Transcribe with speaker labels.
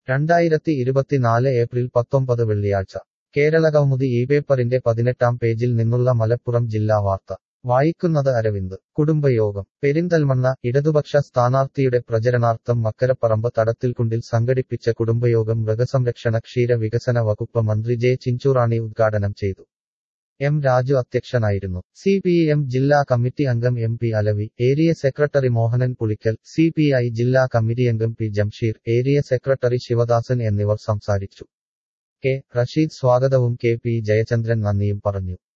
Speaker 1: രണ്ടായിരത്തി ഇരുപത്തിനാല് ഏപ്രിൽ പത്തൊമ്പത് വെള്ളിയാഴ്ച കേരളകൗമുദി ഈ പേപ്പറിന്റെ പതിനെട്ടാം പേജിൽ നിന്നുള്ള മലപ്പുറം ജില്ലാ വാർത്ത വായിക്കുന്നത് അരവിന്ദ് കുടുംബയോഗം പെരിന്തൽമണ്ണ ഇടതുപക്ഷ സ്ഥാനാർത്ഥിയുടെ പ്രചരണാർത്ഥം മക്കരപ്പറമ്പ് തടത്തിൽക്കുണ്ടിൽ സംഘടിപ്പിച്ച കുടുംബയോഗം മൃഗസംരക്ഷണ ക്ഷീര വികസന വകുപ്പ് മന്ത്രി ജെ ചിഞ്ചുറാണി ഉദ്ഘാടനം ചെയ്തു എം രാജു അധ്യക്ഷനായിരുന്നു സി പി എം ജില്ലാ കമ്മിറ്റി അംഗം M P Alavi area secretary Mohanan Pulikkal C P I ജില്ലാ കമ്മിറ്റി അംഗം P Jamsheer area secretary Sivadasan എന്നിവർ സംസാരിച്ചു കെ റഷീദ് സ്വാഗതവും കെ പി ജയചന്ദ്രൻ നന്ദിയും പറഞ്ഞു